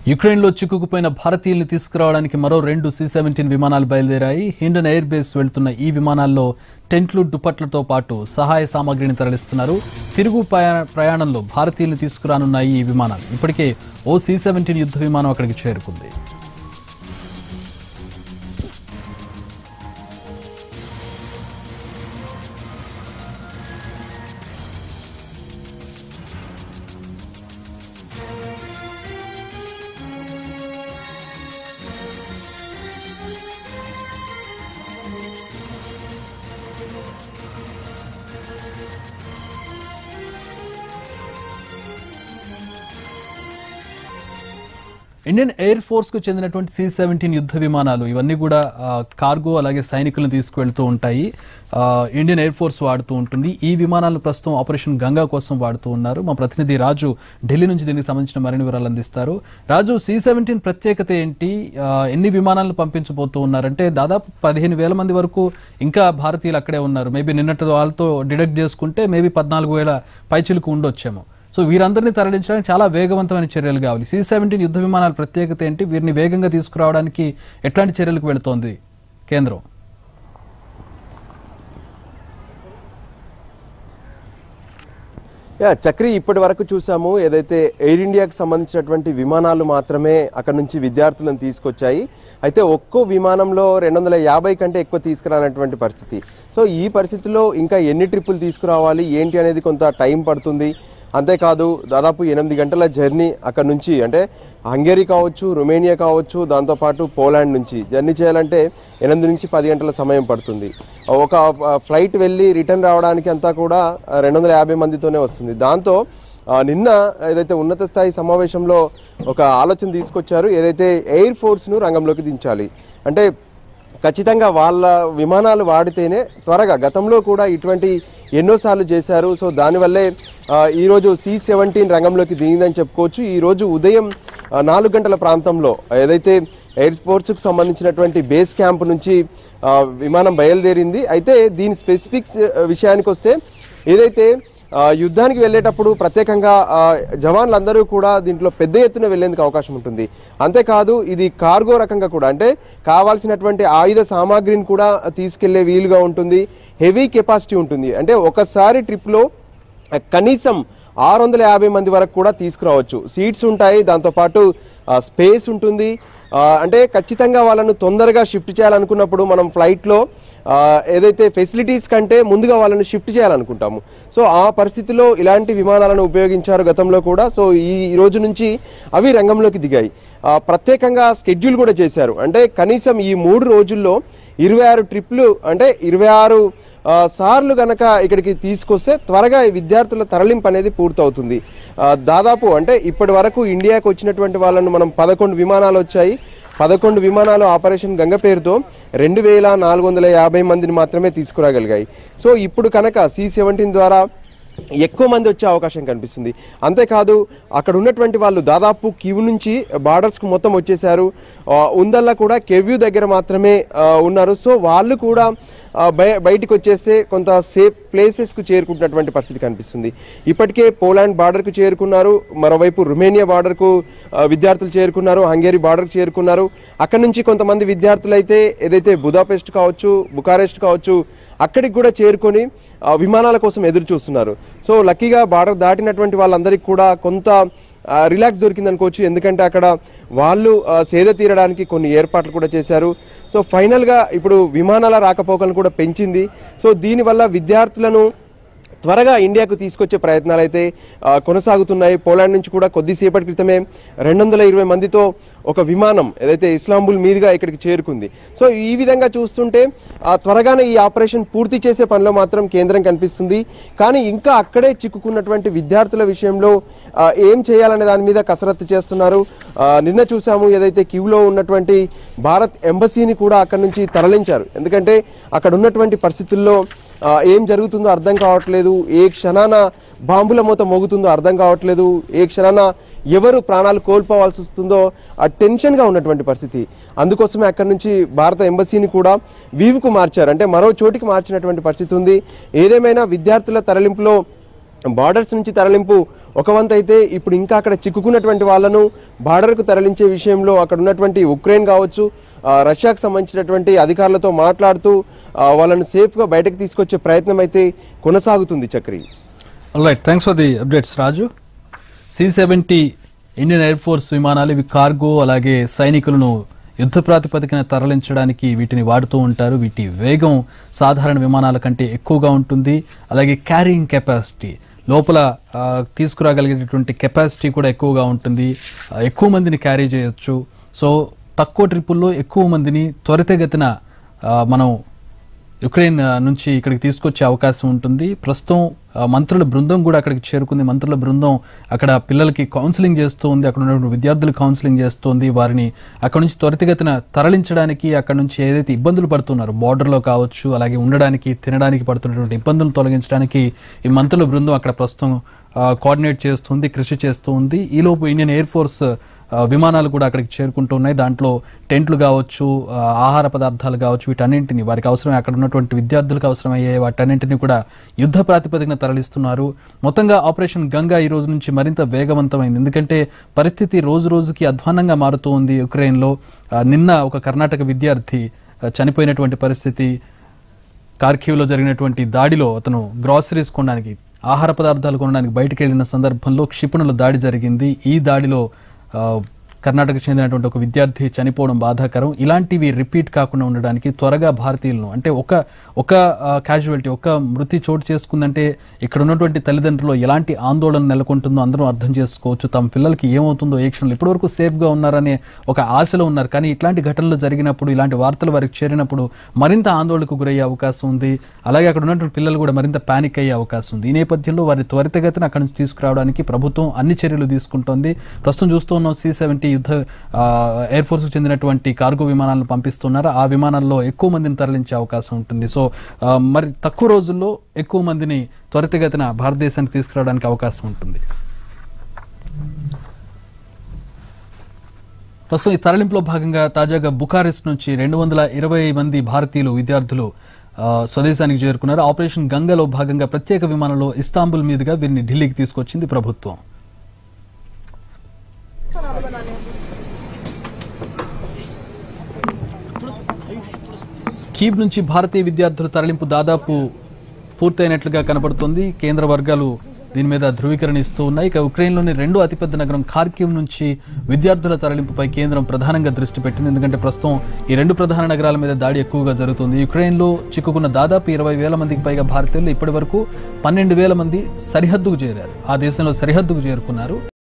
యుక్రెయిన్లో చిక్కుకుపోయిన భారతీయుల్ని తీసుకురావడానికి మరో రెండు సి సెవెంటీన్ విమానాలు బయలుదేరాయి హిండన్ ఎయిర్ బేస్ వెళ్తున్న ఈ విమానాల్లో టెంట్లు దుప్పట్లతో పాటు సహాయ సామాగ్రిని తరలిస్తున్నారు తిరుగు ప్రయా- ప్రయాణంలో భారతీయుల్ని తీసుకురానున్నాయి ఈ విమానాలు ఇప్పటికే ఓ సి సెవెంటీన్ యుద్ధ విమానం అక్కడికి చేరుకుంది ఇండియన్ ఎయిర్ ఫోర్స్ కు చెందినటువంటి సి సెవెంటీన్ యుద్ధ విమానాలు ఇవన్నీ కూడా ఆ, కార్గో అలాగే సైనికులను తీసుకువెళ్తూ ఉంటాయి ఆ, ఇండియన్ ఎయిర్ ఫోర్స్ వాడుతూ ఉంటుంది ఈ విమానాలను ప్రస్తుతం ఆపరేషన్ గంగా కోసం వాడుతూ ఉన్నారు మా ప్రతినిధి రాజు ఢిల్లీ నుంచి దీనికి సంబంధించిన మరిన్ని వివరాలు అందిస్తారు రాజు సి సెవెంటీన్ ప్రత్యేకత ఏంటి ఆ, ఎన్ని విమానాలను పంపించబోతూ ఉన్నారంటే దాదాపు పదిహేను వేల మంది వరకు ఇంకా భారతీయులు అక్కడే ఉన్నారు మేబీ నిన్నటి వాళ్ళతో డిడక్ట్ చేసుకుంటే మేబీ పద్నాలుగు వేల పైచిలకు ఉండొచ్చేమో సో వీరందరినీ తరలించడానికి చాలా వేగవంతమైన చర్యలు కావాలి సి సెవెంటీన్ యుద్ధ విమానాల ప్రత్యేకత ఏంటి వీరిని వేగంగా తీసుకురావడానికి ఎట్లాంటి చర్యలకు వెళుతోంది కేంద్రం యా చక్రి ఇప్పటి వరకు చూసాము ఏదైతే ఎయిర్ ఇండియాకి సంబంధించినటువంటి విమానాలు మాత్రమే అక్కడ నుంచి విద్యార్థులను తీసుకొచ్చాయి అయితే ఒక్కో విమానంలో రెండు వందల యాభై కంటే ఎక్కువ తీసుకురానటువంటి పరిస్థితి సో ఈ పరిస్థితిలో ఇంకా ఎన్ని ట్రిప్పులు తీసుకురావాలి ఏంటి అనేది కొంత టైం పడుతుంది అంతేకాదు దాదాపు ఎనిమిది గంటల జర్నీ అక్కడ నుంచి అంటే హంగేరీ కావచ్చు రొమేనియా కావచ్చు దాంతోపాటు పోలాండ్ నుంచి జర్నీ చేయాలంటే ఎనిమిది నుంచి పది గంటల సమయం పడుతుంది ఒక ఆ, ఫ్లైట్ వెళ్ళి రిటర్న్ రావడానికి అంతా కూడా రెండు వందల యాభై మందితోనే వస్తుంది దాంతో ఆ, నిన్న ఏదైతే ఉన్నత స్థాయి సమావేశంలో ఒక ఆలోచన తీసుకొచ్చారు ఏదైతే ఎయిర్ ఫోర్స్ను రంగంలోకి దించాలి అంటే ఖచ్చితంగా వాళ్ళ విమానాలు వాడితేనే త్వరగా గతంలో కూడా ఇటువంటి ఎన్నోసార్లు చేశారు సో దానివల్లే ఆ, ఈరోజు సి సెవెంటీన్ రంగంలోకి దిగిందని చెప్పుకోవచ్చు ఈరోజు ఉదయం ఆ, నాలుగు గంటల ప్రాంతంలో ఏదైతే ఎయిర్ ఫోర్స్కు సంబంధించినటువంటి బేస్ క్యాంప్ నుంచి ఆ, విమానం బయలుదేరింది అయితే దీని స్పెసిఫిక్స్ విషయానికి వస్తే ఏదైతే ఆ, యుద్ధానికి వెళ్ళేటప్పుడు ప్రత్యేకంగా ఆ, జవాన్లందరూ కూడా దీంట్లో పెద్ద ఎత్తున వెళ్లేందుకు అవకాశం ఉంటుంది అంతేకాదు ఇది కార్గో రకంగా కూడా అంటే కావాల్సినటువంటి ఆయుధ సామాగ్రిని కూడా తీసుకెళ్లే వీలుగా ఉంటుంది హెవీ కెపాసిటీ ఉంటుంది అంటే ఒకసారి ట్రిప్లో కనీసం ఆరు వందల యాభై మంది వరకు కూడా తీసుకురావచ్చు సీట్స్ ఉంటాయి దాంతోపాటు స్పేస్ ఉంటుంది ఆ, అంటే ఖచ్చితంగా వాళ్ళను తొందరగా షిఫ్ట్ చేయాలనుకున్నప్పుడు మనం ఫ్లైట్లో ఆ, ఏదైతే ఫెసిలిటీస్ కంటే ముందుగా వాళ్ళని షిఫ్ట్ చేయాలనుకుంటాము సో ఆ పరిస్థితిలో ఇలాంటి విమానాలను ఉపయోగించారు గతంలో కూడా సో ఈ ఈ రోజు నుంచి అవి రంగంలోకి దిగాయి ఆ, ప్రత్యేకంగా స్కెడ్యూల్ కూడా చేశారు అంటే కనీసం ఈ మూడు రోజుల్లో ఇరవై ఆరు ట్రిప్లు అంటే ఇరవై ఆరు ఆ, సార్లు గనక ఇక్కడికి తీసుకొస్తే త్వరగా ఈ విద్యార్థుల తరలింపు అనేది పూర్తవుతుంది ఆ, దాదాపు అంటే ఇప్పటి వరకు ఇండియాకు వచ్చినటువంటి వాళ్ళను మనం పదకొండు విమానాలు వచ్చాయి పదకొండు విమానాలు ఆపరేషన్ గంగ పేరుతో రెండు వేల నాలుగు వందల యాభై మందిని మాత్రమే తీసుకురాగలిగాయి సో ఇప్పుడు కనుక సి సెవెంటీన్ ద్వారా ఎక్కువ మంది వచ్చే అవకాశం కనిపిస్తుంది అంతేకాదు అక్కడ ఉన్నటువంటి వాళ్ళు దాదాపు క్యూ నుంచి బార్డర్స్కి మొత్తం వచ్చేసారు ఆ, ఉందల్లా కూడా కెవ్యూ దగ్గర మాత్రమే ఆ, ఉన్నారు సో వాళ్ళు కూడా ఆ, బయ బయటికి వచ్చేస్తే కొంత సేఫ్ ప్లేసెస్కు చేరుకుంటున్నటువంటి పరిస్థితి కనిపిస్తుంది ఇప్పటికే పోలాండ్ బార్డర్కు చేరుకున్నారు మరోవైపు రుమేనియా బార్డర్కు ఆ, విద్యార్థులు చేరుకున్నారు హంగేరీ బార్డర్కు చేరుకున్నారు అక్కడ నుంచి కొంతమంది విద్యార్థులు అయితే ఏదైతే బుదాపెస్ట్ కావచ్చు బుకారెస్ట్ కావచ్చు అక్కడికి కూడా చేరుకొని ఆ, విమానాల కోసం ఎదురు చూస్తున్నారు సో లక్కీగా బార్డర్ దాటినటువంటి వాళ్ళందరికీ కూడా కొంత ఆ, రిలాక్స్ దొరికింది అనుకోవచ్చు ఎందుకంటే అక్కడ వాళ్ళు ఆ, సేద తీరడానికి కొన్ని ఏర్పాట్లు కూడా చేశారు సో ఫైనల్గా ఇప్పుడు విమానాల రాకపోకలను కూడా పెంచింది సో దీనివల్ల విద్యార్థులను త్వరగా ఇండియాకు తీసుకొచ్చే ప్రయత్నాలు అయితే ఆ, కొనసాగుతున్నాయి పోలాండ్ నుంచి కూడా కొద్దిసేపటి క్రితమే రెండు వందల ఇరవై మందితో ఒక విమానం ఏదైతే ఇస్లాంబుల్ మీదుగా ఇక్కడికి చేరుకుంది సో ఈ విధంగా చూస్తుంటే ఆ, త్వరగానే ఈ ఆపరేషన్ పూర్తి చేసే పనిలో మాత్రం కేంద్రం కనిపిస్తుంది కానీ ఇంకా అక్కడే చిక్కుకున్నటువంటి విద్యార్థుల విషయంలో ఆ, ఏం చేయాలనే దాని మీద కసరత్తు చేస్తున్నారు ఆ, నిన్న చూసాము ఏదైతే క్యూలో ఉన్నటువంటి భారత్ ఎంబసీని కూడా అక్కడ నుంచి తరలించారు ఎందుకంటే అక్కడ ఉన్నటువంటి పరిస్థితుల్లో ఆ, ఏం జరుగుతుందో అర్థం కావట్లేదు ఏ క్షణాన బాంబుల మూత మోగుతుందో అర్థం కావట్లేదు ఏ క్షణాన ఎవరు ప్రాణాలు కోల్పోవాల్సి వస్తుందో ఆ టెన్షన్గా ఉన్నటువంటి పరిస్థితి అందుకోసమే అక్కడి నుంచి భారత ఎంబసీని కూడా వీవుకు మార్చారు అంటే మరో చోటికి మార్చినటువంటి పరిస్థితి ఉంది ఏదేమైనా విద్యార్థుల తరలింపులో బార్డర్స్ నుంచి తరలింపు ఒక వంతు అయితే ఇప్పుడు ఇంకా అక్కడ చిక్కుకున్నటువంటి వాళ్ళను బార్డర్కు తరలించే విషయంలో అక్కడ ఉన్నటువంటి ఉక్రెయిన్ కావచ్చు ఆ, రష్యాకు సంబంధించినటువంటి అధికారులతో మాట్లాడుతూ ఆ, వాళ్ళను సేఫ్గా బయటకు తీసుకొచ్చే ప్రయత్నం అయితే కొనసాగుతుంది Chakri right thanks for the updates Raju C seventy Indian Air Force విమానాలు ఇవి కార్గో అలాగే సైనికులను యుద్ధ ప్రాతిపదికన తరలించడానికి వీటిని వాడుతూ ఉంటారు వీటి వేగం సాధారణ విమానాల కంటే ఎక్కువగా ఉంటుంది అలాగే క్యారింగ్ కెపాసిటీ లోపల ఆ, తీసుకురాగలిగేటటువంటి కెపాసిటీ కూడా ఎక్కువగా ఉంటుంది ఆ, ఎక్కువ మందిని క్యారీ చేయొచ్చు సో తక్కువ ట్రిప్పుల్లో ఎక్కువ మందిని త్వరితగతిన ఆ, మనం యుక్రెయిన్ ఆ, నుంచి ఇక్కడికి తీసుకొచ్చే అవకాశం ఉంటుంది ప్రస్తుతం ఆ, మంత్రుల బృందం కూడా అక్కడికి చేరుకుంది మంత్రుల బృందం అక్కడ పిల్లలకి కౌన్సిలింగ్ చేస్తూ ఉంది అక్కడ ఉన్నటువంటి విద్యార్థులు కౌన్సిలింగ్ చేస్తుంది వారిని అక్కడ నుంచి త్వరితగతిన తరలించడానికి అక్కడ నుంచి ఏదైతే ఇబ్బందులు పడుతున్నారో బార్డర్లో కావచ్చు అలాగే ఉండడానికి తినడానికి పడుతున్నటువంటి ఇబ్బందులను తొలగించడానికి ఈ మంత్రుల బృందం అక్కడ ప్రస్తుతం ఆ, కోఆర్డినేట్ చేస్తుంది కృషి చేస్తూ ఉంది ఈలోపు ఇండియన్ ఎయిర్ ఫోర్స్ ఆ, విమానాలు కూడా అక్కడికి చేరుకుంటూ ఉన్నాయి దాంట్లో టెంట్లు కావచ్చు ఆ, ఆహార పదార్థాలు కావచ్చు వీటన్నింటిని వారికి అవసరమే అక్కడ ఉన్నటువంటి విద్యార్థులకు అవసరమయ్యే వాటన్నింటినీ కూడా యుద్ధ ప్రాతిపదికన తరలిస్తున్నారు మొత్తంగా ఆపరేషన్ గంగా ఈ రోజు నుంచి మరింత వేగవంతమైంది ఎందుకంటే పరిస్థితి రోజు రోజుకి అధ్వాన్నంగా మారుతూ ఉంది యుక్రెయిన్లో ఆ, నిన్న ఒక కర్ణాటక విద్యార్థి ఆ, చనిపోయినటువంటి పరిస్థితి కార్కివ్లో జరిగినటువంటి దాడిలో అతను గ్రాసరీస్ కొనడానికి ఆహార పదార్థాలు కొనడానికి బయటకు వెళ్ళిన సందర్భంలో క్షిపణుల దాడి జరిగింది ఈ దాడిలో ఆ, కర్ణాటకకు చెందినటువంటి ఒక విద్యార్థి చనిపోవడం బాధాకరం ఇలాంటివి రిపీట్ కాకుండా ఉండడానికి త్వరగా భారతీయులను అంటే ఒక ఒక క్యాజువాలిటీ ఒక మృతి చోటు చేసుకుందంటే ఇక్కడ ఉన్నటువంటి తల్లిదండ్రులు ఎలాంటి ఆందోళన నెలకొంటుందో అందరూ అర్థం చేసుకోవచ్చు తమ పిల్లలకి ఏమవుతుందో ఏ క్షణంలో ఇప్పటివరకు సేఫ్గా ఉన్నారనే ఒక ఆశలో ఉన్నారు కానీ ఇట్లాంటి ఘటనలు జరిగినప్పుడు ఇలాంటి వార్తలు వారికి చేరినప్పుడు మరింత ఆందోళనకు గురయ్యే అవకాశం ఉంది అలాగే అక్కడ ఉన్నటువంటి పిల్లలు కూడా మరింత పానిక్ అయ్యే అవకాశం ఉంది ఈ నేపథ్యంలో వారిని త్వరితగతిన అక్కడి నుంచి తీసుకురావడానికి ప్రభుత్వం అన్ని చర్యలు తీసుకుంటోంది ప్రస్తుతం చూస్తూ ఉన్నాం సి సెవెంటీ యుద్ధ ఆ, ఎయిర్ ఫోర్స్కు చెందినటువంటి కార్గో విమానాలను పంపిస్తున్నారు ఆ విమానాల్లో ఎక్కువ మందిని తరలించే అవకాశం ఉంటుంది సో ఆ, మరి తక్కువ రోజుల్లో ఎక్కువ మందిని త్వరితగతిన భారతదేశానికి తీసుకురావడానికి అవకాశం ఉంటుంది ప్రస్తుతం ఈ తరలింపులో భాగంగా తాజాగా బుకారెస్ట్ నుంచి రెండు వందల ఇరవై మంది భారతీయులు విద్యార్థులు ఆ, స్వదేశానికి చేరుకున్నారు ఆపరేషన్ గంగలో భాగంగా ప్రత్యేక విమానంలో ఇస్తాంబుల్ మీదుగా వీరిని ఢిల్లీకి తీసుకొచ్చింది ప్రభుత్వం కీవ్ నుంచి భారతీయ విద్యార్థుల తరలింపు దాదాపు పూర్తయినట్లుగా కనపడుతోంది కేంద్ర వర్గాలు దీని మీద ధృవీకరణ ఇస్తూ ఉన్నాయి ఇక ఉక్రెయిన్లోని రెండో అతిపెద్ద నగరం ఖార్కివ్ నుంచి విద్యార్థుల తరలింపుపై కేంద్రం ప్రధానంగా దృష్టి పెట్టింది ఎందుకంటే ప్రస్తుతం ఈ రెండు ప్రధాన నగరాల మీద దాడి ఎక్కువగా జరుగుతుంది యుక్రెయిన్లో చిక్కుకున్న దాదాపు ఇరవై వేల మందికి పైగా భారతీయులు ఇప్పటి వరకు పన్నెండు వేల మంది సరిహద్దుకు చేరారు ఆ దేశంలో సరిహద్దుకు చేరుకున్నారు